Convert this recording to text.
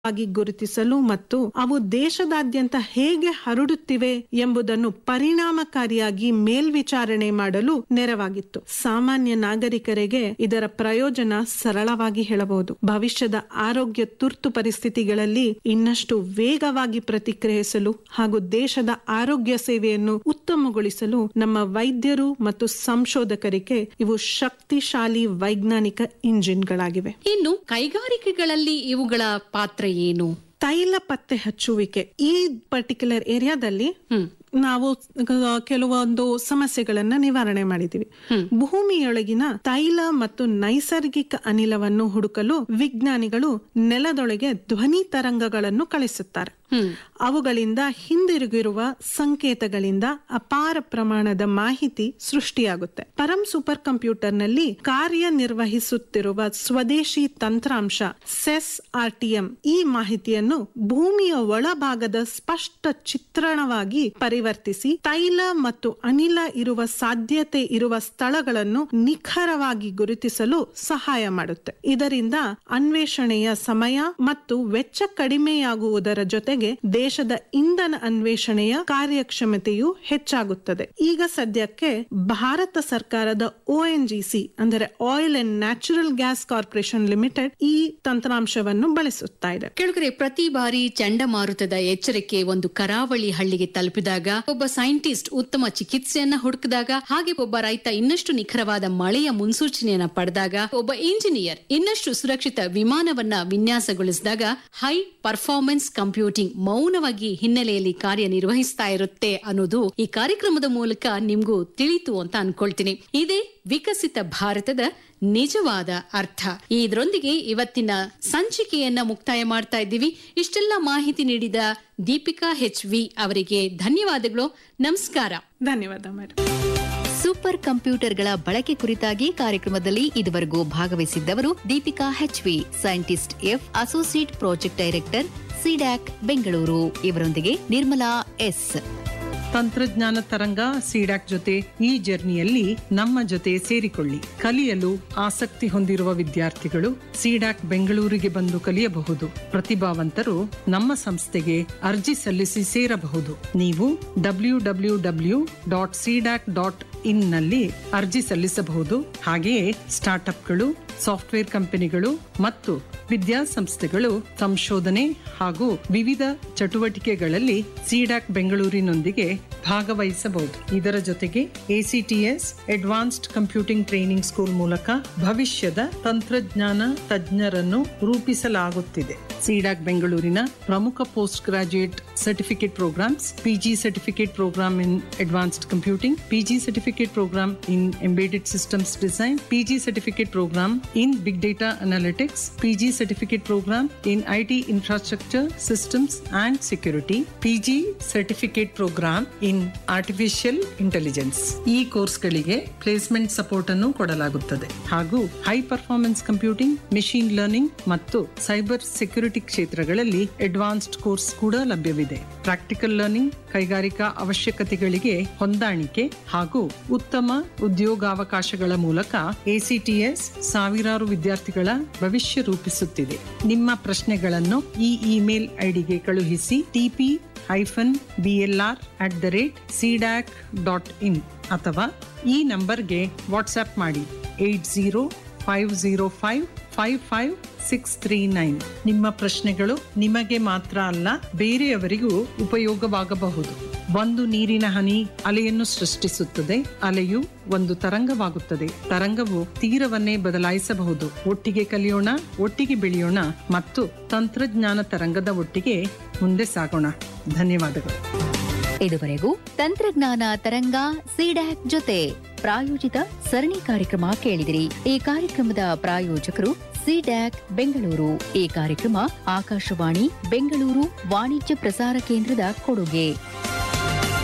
ಆಗಿ ಗುರುತಿಸಲು ಮತ್ತು ಅವು ದೇಶದಾದ್ಯಂತ ಹೇಗೆ ಹರಡುತ್ತಿವೆ ಎಂಬುದನ್ನು ಪರಿಣಾಮಕಾರಿಯಾಗಿ ಮೇಲ್ವಿಚಾರಣೆ ಮಾಡಲು ನೆರವಾಗಿತ್ತು ಸಾಮಾನ್ಯ ನಾಗರಿಕರಿಗೆ ಇದರ ಪ್ರಯೋಜನ ಸರಳವಾಗಿ ಹೇಳಬಹುದು ಭವಿಷ್ಯದ ಆರೋಗ್ಯ ತುರ್ತು ಪರಿಸ್ಥಿತಿಗಳಲ್ಲಿ ಇನ್ನಷ್ಟು ವೇಗವಾಗಿ ಪ್ರತಿಕ್ರಿಯಿಸಲು ಹಾಗೂ ದೇಶದ ಆರೋಗ್ಯ ಸೇವೆಯನ್ನು ಉತ್ತಮಗೊಳಿಸಲು ನಮ್ಮ ವೈದ್ಯರು ಮತ್ತು ಸಂಶೋಧಕರಿಗೆ ಇವು ಶಕ್ತಿಶಾಲಿ ವೈಜ್ಞಾನಿಕ ಇಂಜಿನ್ಗಳಾಗಿವೆ ಇನ್ನು ಕೈಗಾರಿಕೆಗಳಲ್ಲಿ ಇವುಗಳ ಪಾತ್ರ ಏನು ತೈಲ ಪತ್ತೆ ಹಚ್ಚುವಿಕೆ ಈ ಪರ್ಟಿಕ್ಯುಲರ್ ಏರಿಯಾದಲ್ಲಿ ನಾವು ಕ- ಕೆಲವೊಂದು ಸಮಸ್ಯೆಗಳನ್ನ ನಿವಾರಣೆ ಮಾಡಿದೀವಿ ಭೂಮಿಯೊಳಗಿನ ತೈಲ ಮತ್ತು ನೈಸರ್ಗಿಕ ಅನಿಲವನ್ನು ಹುಡುಕಲು ವಿಜ್ಞಾನಿಗಳು ನೆಲದೊಳಗೆ ಧ್ವನಿ ತರಂಗಗಳನ್ನು ಕಳಿಸುತ್ತಾರೆ ಅವುಗಳಿಂದ ಹಿಂದಿರುಗಿರುವ ಸಂಕೇತಗಳಿಂದ ಅಪಾರ ಪ್ರಮಾಣದ ಮಾಹಿತಿ ಸೃಷ್ಟಿಯಾಗುತ್ತೆ ಪರಂ ಸೂಪರ್ ಕಂಪ್ಯೂಟರ್ನಲ್ಲಿ ಕಾರ್ಯನಿರ್ವಹಿಸುತ್ತಿರುವ ಸ್ವದೇಶಿ ತಂತ್ರಾಂಶ ಸೆಸ್ ಆರ್ಟಿಎಂ ಈ ಮಾಹಿತಿಯನ್ನು ಭೂಮಿಯ ಒಳಭಾಗದ ಸ್ಪಷ್ಟ ಚಿತ್ರಣವಾಗಿ ಪರಿವರ್ತಿಸಿ ತೈಲ ಮತ್ತು ಅನಿಲ ಇರುವ ಸಾಧ್ಯತೆ ಇರುವ ಸ್ಥಳಗಳನ್ನು ನಿಖರವಾಗಿ ಗುರುತಿಸಲು ಸಹಾಯ ಮಾಡುತ್ತೆ ಇದರಿಂದ ಅನ್ವೇಷಣೆಯ ಸಮಯ ಮತ್ತು ವೆಚ್ಚ ಕಡಿಮೆಯಾಗುವುದರ ಜೊತೆಗೆ ದೇಶದ ಇಂಧನ ಅನ್ವೇಷಣೆಯ ಕಾರ್ಯಕ್ಷಮತೆಯು ಹೆಚ್ಚಾಗುತ್ತದೆ ಈಗ ಸದ್ಯಕ್ಕೆ ಭಾರತ ಸರ್ಕಾರದ ಒಎನ್ಜಿಸಿ ಅಂದರೆ oil and natural gas corporation limited ಈ ತಂತ್ರಾಂಶವನ್ನು ಬಳಸುತ್ತಾ ಇದೆ ಕೆಳಗರೆ ಪ್ರತಿ ಬಾರಿ ಚಂಡಮಾರುತದ ಎಚ್ಚರಿಕೆ ಒಂದು ಕರಾವಳಿ ಹಳ್ಳಿಗೆ ತಲುಪಿದಾಗ ಒಬ್ಬ ಸೈಂಟಿಸ್ಟ್ ಉತ್ತಮ ಚಿಕಿತ್ಸೆಯನ್ನ ಹುಡುಕಿದಾಗ ಹಾಗೆ ಒಬ್ಬ ರೈತ ಇನ್ನಷ್ಟು ನಿಖರವಾದ ಮಳೆಯ ಮುನ್ಸೂಚನೆಯನ್ನ ಪಡೆದಾಗ ಒಬ್ಬ ಇಂಜಿನಿಯರ್ ಇನ್ನಷ್ಟು ಸುರಕ್ಷಿತ ವಿಮಾನವನ್ನ ವಿನ್ಯಾಸಗೊಳಿಸಿದಾಗ ಹೈ ಪರ್ಫಾರ್ಮೆನ್ಸ್ ಕಂಪ್ಯೂಟಿಂಗ್ ಮೌನವಾಗಿ ಹಿನ್ನೆಲೆಯಲ್ಲಿ ಕಾರ್ಯನಿರ್ವಹಿಸ್ತಾ ಇರುತ್ತೆ ಅನ್ನೋದು ಈ ಕಾರ್ಯಕ್ರಮದ ಮೂಲಕ ನಿಮ್ಗೂ ತಿಳಿತು ಅಂತ ಅನ್ಕೊಳ್ತೀನಿ ಇದೇ ವಿಕಸಿತ ಭಾರತದ ನಿಜವಾದ ಅರ್ಥ ಇದರೊಂದಿಗೆ ಇವತ್ತಿನ ಸಂಚಿಕೆಯನ್ನ ಮುಕ್ತಾಯ ಮಾಡ್ತಾ ಇದ್ದೀವಿ ಇಷ್ಟೆಲ್ಲ ಮಾಹಿತಿ ನೀಡಿದ ದೀಪಿಕಾ ಹೆಚ್ ವಿ ಅವರಿಗೆ ಧನ್ಯವಾದಗಳು ನಮಸ್ಕಾರ ಧನ್ಯವಾದ ಮೇಡಮ್ ಸೂಪರ್ ಕಂಪ್ಯೂಟರ್ಗಳ ಬಳಕೆ ಕುರಿತಾಗಿ ಕಾರ್ಯಕ್ರಮದಲ್ಲಿ ಇದುವರೆಗೂ ಭಾಗವಹಿಸಿದ್ದವರು Deepika H V scientist F associate project director CDAC Bengaluru ಇವರೊಂದಿಗೆ ನಿರ್ಮಲಾ ಎಸ್ ತಂತ್ರಜ್ಞಾನ ತರಂಗ ಸಿಡಾಕ್ ಜೊತೆ ಈ ಜರ್ನಿಯಲ್ಲಿ ನಮ್ಮ ಜೊತೆ ಸೇರಿಕೊಳ್ಳಿ ಕಲಿಯಲು ಆಸಕ್ತಿ ಹೊಂದಿರುವ ವಿದ್ಯಾರ್ಥಿಗಳು ಸಿಡಾಕ್ ಬೆಂಗಳೂರಿಗೆ ಬಂದು ಕಲಿಯಬಹುದು ಪ್ರತಿಭಾವಂತರು ನಮ್ಮ ಸಂಸ್ಥೆಗೆ ಅರ್ಜಿ ಸಲ್ಲಿಸಿ ಸೇರಬಹುದು ನೀವು W W W dot CDAC dot in ನಲ್ಲಿ ಅರ್ಜಿ ಸಲ್ಲಿಸಬಹುದು ಹಾಗೆಯೇ ಸ್ಟಾರ್ಟ್ಅಪ್ಗಳು ಸಾಫ್ಟ್ವೇರ್ ಕಂಪನಿಗಳು ಮತ್ತು ವಿದ್ಯಾಸಂಸ್ಥೆಗಳು ಸಂಶೋಧನೆ ಹಾಗೂ ವಿವಿಧ ಚಟುವಟಿಕೆಗಳಲ್ಲಿ ಸಿಡಾಕ್ ಬೆಂಗಳೂರಿನೊಂದಿಗೆ ಭಾಗವಹಿಸಬಹುದು ಇದರ ಜೊತೆಗೆ ACTS advanced computing training school ಮೂಲಕ ಭವಿಷ್ಯದ ತಂತ್ರಜ್ಞಾನ ತಜ್ಞರನ್ನು ರೂಪಿಸಲಾಗುತ್ತಿದೆ ಸಿಡಾಕ್ ಬೆಂಗಳೂರಿನ ಪ್ರಮುಖ post graduate certificate programs PG certificate program in advanced computing PG certificate program in embedded systems design PG certificate program in big data analytics PG certificate program in IT infrastructure systems and security PG certificate program in artificial intelligence ಈ ಕೋರ್ಸ್ಗಳಿಗೆ placement support ಅನ್ನು ಕೊಡಲಾಗುತ್ತದೆ ಹಾಗೂ high performance computing machine learning ಮತ್ತು cyber security ಕ್ಷೇತ್ರಗಳಲ್ಲಿ advanced course ಕೂಡ ಲಭ್ಯವಿದೆ practical learning ಕೈಗಾರಿಕಾ ಅವಶ್ಯಕತೆಗಳಿಗೆ ಹೊಂದಾಣಿಕೆ ಹಾಗೂ ಉತ್ತಮ ಉದ್ಯೋಗಾವಕಾಶಗಳ ಮೂಲಕ ಎಸಿಟಿಎಸ್ ಸಾವಿರಾರು ವಿದ್ಯಾರ್ಥಿಗಳ ಭವಿಷ್ಯ ರೂಪಿಸುತ್ತಿದೆ ನಿಮ್ಮ ಪ್ರಶ್ನೆಗಳನ್ನು ಈ ಇಮೇಲ್ ಐಡಿಗೆ ಕಳುಹಿಸಿ T P hyphen B L R at the rate CDAC dot in ಅಥವಾ ಈ ನಂಬರ್ಗೆ ವಾಟ್ಸ್ಆಪ್ ಮಾಡಿ eight zero five zero five five five six three nine ನಿಮ್ಮ ಪ್ರಶ್ನೆಗಳು ನಿಮಗೆ ಮಾತ್ರ ಅಲ್ಲ ಬೇರೆಯವರಿಗೂ ಉಪಯೋಗವಾಗಬಹುದು ಒಂದು ನೀರಿನ ಹನಿ ಅಲೆಯನ್ನು ಸೃಷ್ಟಿಸುತ್ತದೆ ಅಲೆಯು ಒಂದು ತರಂಗವಾಗುತ್ತದೆ ತರಂಗವು ತೀರವನ್ನೇ ಬದಲಾಯಿಸಬಹುದು ಒಟ್ಟಿಗೆ ಕಲಿಯೋಣ ಒಟ್ಟಿಗೆ ಬೆಳೆಯೋಣ ಮತ್ತು ತಂತ್ರಜ್ಞಾನ ತರಂಗದ ಒಟ್ಟಿಗೆ ಮುಂದೆ ಸಾಗೋಣ ಧನ್ಯವಾದಗಳು ಇದುವರೆಗೂ ತಂತ್ರಜ್ಞಾನ ತರಂಗ ಸಿಡ್ಯಾಕ್ ಜೊತೆ ಪ್ರಾಯೋಜಿತ ಸರಣಿ ಕಾರ್ಯಕ್ರಮ ಕೇಳಿದಿರಿ ಈ ಕಾರ್ಯಕ್ರಮದ ಪ್ರಾಯೋಜಕರು ಸಿಡ್ಯಾಕ್ ಬೆಂಗಳೂರು ಈ ಕಾರ್ಯಕ್ರಮ ಆಕಾಶವಾಣಿ ಬೆಂಗಳೂರು ವಾಣಿಜ್ಯ ಪ್ರಸಾರ ಕೇಂದ್ರದ ಕೊಡುಗೆ